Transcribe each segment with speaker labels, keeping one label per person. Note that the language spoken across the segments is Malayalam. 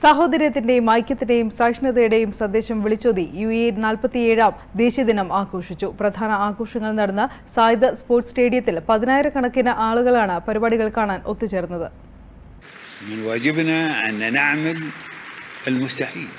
Speaker 1: സാഹോദര്യത്തിന്റെയും ഐക്യത്തിന്റെയും സഹിഷ്ണുതയുടെയും സന്ദേശം വിളിച്ചോതി യു എ നാൽപ്പത്തിയേഴാം ദേശീയ ദിനം ആഘോഷിച്ചു പ്രധാന ആഘോഷങ്ങൾ നടന്ന സായുധ സ്പോർട്സ് സ്റ്റേഡിയത്തിൽ പതിനായിരക്കണക്കിന് ആളുകളാണ് പരിപാടികൾ കാണാൻ ഒത്തുചേർന്നത്
Speaker 2: من واجبنا أن نعمل المستحيل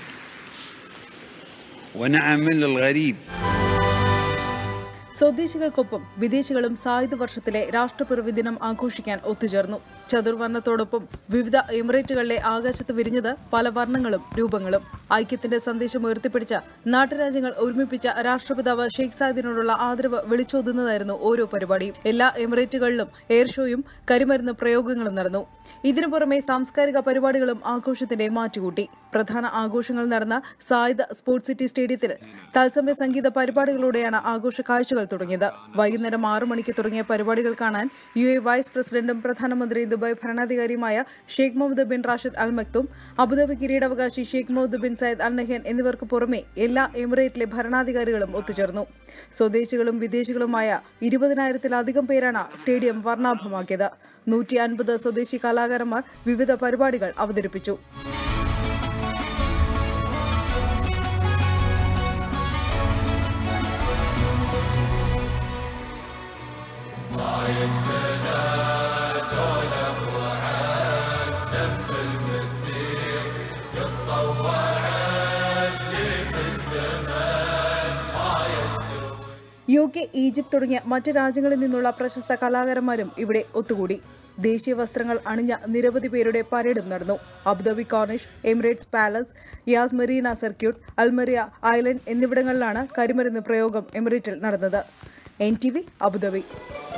Speaker 2: ونعمل الغريب
Speaker 1: സ്വദേശികൾക്കൊപ്പം വിദേശികളും സായുധ വർഷത്തിലെ രാഷ്ട്രപിറവി ദിനം ആഘോഷിക്കാൻ ഒത്തുചേർന്നു ചതുർവർണ്ണത്തോടൊപ്പം വിവിധ എമിറേറ്റുകളിലെ ആകാശത്ത് വിരിഞ്ഞത് പല വർണ്ണങ്ങളും രൂപങ്ങളും ഐക്യത്തിന്റെ സന്ദേശം ഉയർത്തിപ്പിടിച്ച നാട്ടുരാജ്യങ്ങൾ ഒരുമിപ്പിച്ച രാഷ്ട്രപിതാവ് ഷെയ്ഖ് സാദിനോടുള്ള ആദരവ് വിളിച്ചോതുന്നതായിരുന്നു ഓരോ പരിപാടിയും എല്ലാ എമിറേറ്റുകളിലും എയർ ഷോയും കരിമരുന്ന് പ്രയോഗങ്ങളും നടന്നു ഇതിനു പുറമെ സാംസ്കാരിക പരിപാടികളും ആഘോഷത്തിന്റെ മാറ്റുകൂട്ടി പ്രധാന ആഘോഷങ്ങൾ നടന്ന സായുധ സ്പോർട്സ് സിറ്റി സ്റ്റേഡിയത്തിൽ തത്സമയ സംഗീത പരിപാടികളോടെയാണ് ആഘോഷ കാഴ്ചകൾ തുടങ്ങിയത് വൈകുന്നേരം ആറു മണിക്ക് തുടങ്ങിയ പരിപാടികൾ കാണാൻ യു എ വൈസ് പ്രസിഡന്റും പ്രധാനമന്ത്രി ദുബായ് ഭരണാധികാരിയുമായ Sheikh Mohammed bin Rashid Al Maktoum Abu Dhabi കിരീടാവകാശി Sheikh Mohammed bin Zayed Al Nahyan എന്നിവർക്ക് പുറമെ എല്ലാ എമിറേറ്റിലെ ഭരണാധികാരികളും ഒത്തുചേർന്നു സ്വദേശികളും വിദേശികളുമായ ഇരുപതിനായിരത്തിലധികം പേരാണ് സ്റ്റേഡിയം വർണ്ണാഭമാക്കിയത് നൂറ്റി അൻപത് സ്വദേശി കലാകാരന്മാർ വിവിധ പരിപാടികൾ അവതരിപ്പിച്ചു യു കെ ഈജിപ്ത് തുടങ്ങിയ മറ്റ് രാജ്യങ്ങളിൽ നിന്നുള്ള പ്രശസ്ത കലാകാരന്മാരും ഇവിടെ ഒത്തുകൂടി ദേശീയ വസ്ത്രങ്ങൾ അണിഞ്ഞ നിരവധി പേരുടെ പരേഡും നടന്നു Abu Dhabi Corniche Emirates Palace Yas Marina circuit Al Maryah island എന്നിവിടങ്ങളിലാണ് കരിമരുന്ന് പ്രയോഗം എമിറേറ്റിൽ നടന്നത് എൻ ടി വി അബുദാബി